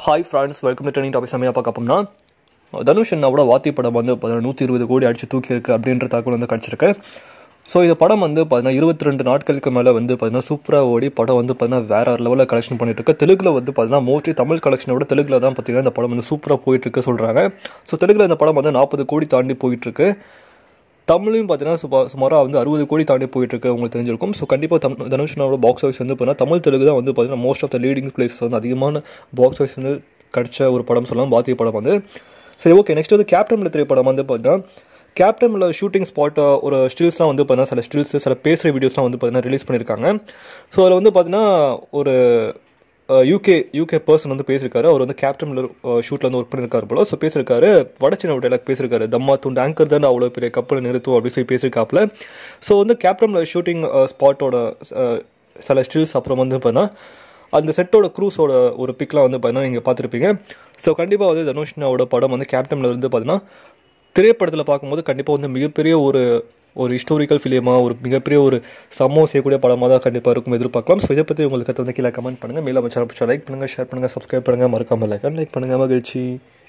hi friends welcome to training topic சமையல் பார்க்க போம்னா தனுஷ் அண்ணாவோட வாத்தி படம் வந்து பார்த்தீங்கன்னா நூற்றி இருபது கோடி அடிச்சு தூக்கி இருக்கு அப்படின்ற தகவல் வந்து கிடச்சிருக்கு ஸோ இந்த படம் வந்து பார்த்தீங்கன்னா இருபத்தி ரெண்டு நாட்களுக்கு மேலே வந்து பார்த்தீங்கன்னா சூப்பராக ஓடி படம் வந்து பார்த்தீங்கன்னா வேற லெவலில் கலெக்ஷன் பண்ணிட்டு இருக்கு தெலுங்குல வந்து பார்த்தீங்கன்னா மோஸ்ட்லி தமிழ் கலெக்ஷனை விட தெலுங்குல தான் பார்த்தீங்கன்னா இந்த படம் வந்து சூப்பராக போயிட்டு இருக்கு சொல்கிறாங்க ஸோ தெலுங்குல இந்த படம் வந்து நாற்பது கோடி தாண்டி போயிட்டு இருக்கு தமிழையும் பார்த்தீங்கன்னா சுபா சுமாராக வந்து அறுபது கோடி தாண்டி போயிட்டு இருக்கு உங்களுக்கு தெரிஞ்சிருக்கும் ஸோ கண்டிப்பாக தம் தனுஷ்னோட பாக்ஸ் ஆஃபீஸ் வந்து பார்த்தீங்கன்னா தமிழ் தெலுங்கு தான் வந்து பார்த்தீங்கன்னா most of the leading places வந்து அதிகமான பாக்ஸ் ஆஃபீஸ் வந்து கிடச்ச ஒரு படம் சொல்லலாம் பாத்திய படம் வந்து சரி ஓகே நெக்ஸ்ட் வந்து கேப்டன் மில் திரைப்படம் வந்து பார்த்தீங்கன்னா கேப்டனில் ஷூட்டிங் ஸ்பாட் ஒரு ஸ்டில்ஸ்லாம் வந்து பார்த்தீங்கன்னா சில ஸ்டில்ஸ் சில பேசுகிற வீடியோஸ்லாம் வந்து பார்த்தீங்கன்னா ரிலீஸ் பண்ணியிருக்காங்க ஸோ அதில் வந்து பார்த்தீங்கன்னா ஒரு யூகே யூகே பர்சன் வந்து பேசியிருக்காரு அவர் வந்து கேப்டன் மில்லர் ஷூட்டில் வந்து ஒர்க் பண்ணியிருக்காரு போல ஸோ பேசியிருக்காரு வடச்சின டைலாக் பேசியிருக்காரு தம்மா துண்டு ஆங்கர் தான் அவ்வளோ பெரிய கப்பலை நிறுத்தும் அப்படின்னு சொல்லி பேசியிருக்காப்புல ஸோ வந்து கேப்டன் மில்லர் ஷூட்டிங் ஸ்பாட்டோட சில ஸ்டில்ஸ் அப்புறம் வந்து பார்த்தீங்கன்னா அந்த செட்டோட க்ரூஸோட ஒரு பிக்லாம் வந்து பார்த்தீங்கன்னா நீங்கள் பார்த்துருப்பீங்க ஸோ கண்டிப்பாக வந்து தனுஷ்னாவோட படம் வந்து கேப்டனில் இருந்து பார்த்தீங்கன்னா திரைப்படத்தில் பார்க்கும்போது கண்டிப்பாக வந்து மிகப்பெரிய ஒரு ஒரு ஹிஸ்டோரிக்கல் ஃபிலிமாக ஒரு மிகப்பெரிய ஒரு சம்பவம் செய்யக்கூடிய படமாக தான் கண்டிப்பாக இருக்கும் எதிர்பார்க்கலாம் ஸோ இதை பற்றி உங்களுக்கு வந்து கீழே கமெண்ட் பண்ணுங்கள் மேலே சேனல் லைக் பண்ணுங்கள் ஷேர் பண்ணுங்கள் சப்ஸ்கிரைப் பண்ணுங்கள் மறக்காமல் லைக் லைக் பண்ணுங்கள் மகிழ்ச்சி